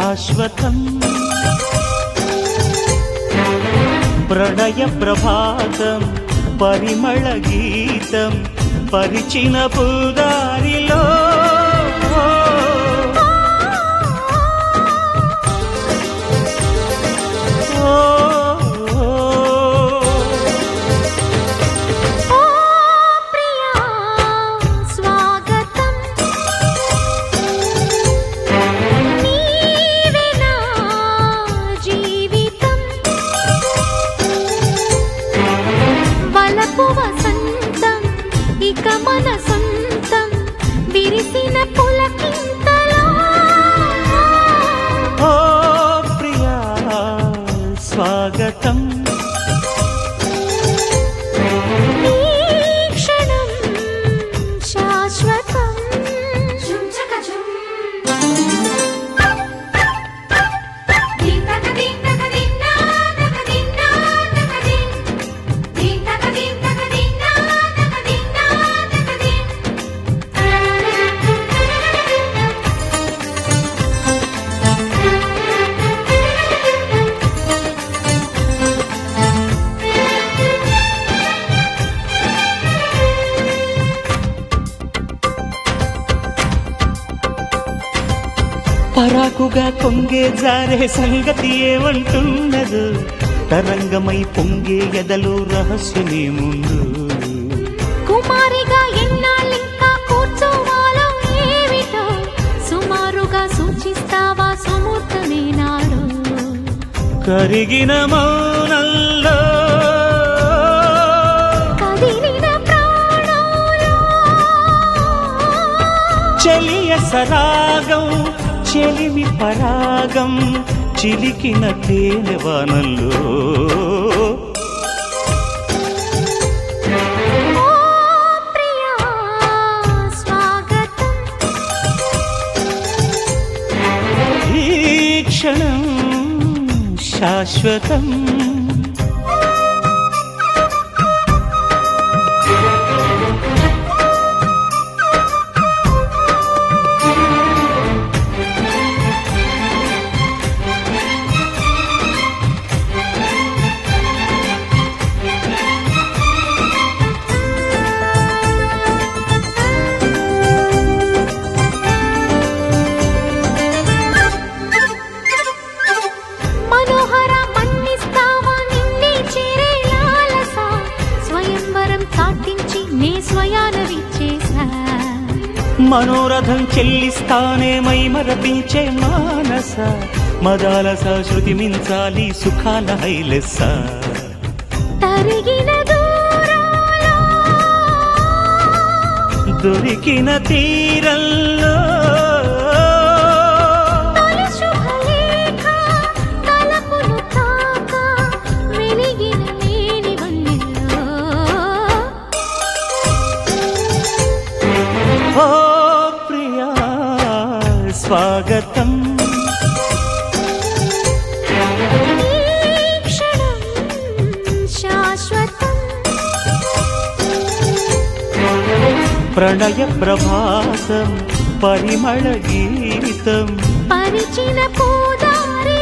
శాశ్వతం ప్రణయ ప్రభాతం పరిమళ గీతం పరిచిన పూదారిలో ఓ, ఓ, ఓ ప్రియా స్వాగతం నీవే నా జీవితం వలపు వసంతం ఇక మన సొంతం విరిసిన పులకింతలో ఓ ప్రియా స్వాగతం ఈ క్షణం శాశ్వతం పరాకుగా పొంగే జారే సంగతి ఏమంటున్నదు తరంగమై పొంగే ఎదలో రహస్యమేముందు కుమారిగా ఎన్నాళ్ళింకా కూర్చోవాలో ఏమిటో సుమారుగా సూచిస్తావా సుమూర్తమే నాడు కరిగిన మౌనంలో కదిలిన ప్రాణంలో చెలియ సరాగం చెలిమి పరాగం చిలికిన తేనెవానల్లో ఓ ప్రియా స్వాగతం ఈ క్షణం శాశ్వతం మనోహర మన్నిస్తావా నిన్నే చేరే లాలస స్వయంవరం చాటించి నే స్వయాన విచ్చేసా మనోరథం చెల్లిస్తానే మై మరపించే మానస మదాలస శృతి మించాలి సుఖాల హైలెస్స తరిగిన దూరాలో దొరికిన తీరంలో తొలి శుభలేఖ తలపును తాక వెలిగిన లేని వన్నెల్లో ఓ ప్రియా స్వాగతం ఈ క్షణం శాశ్వతం ప్రణయ ప్రభాసం పరిమళ గీతం పరిచిన పూదారి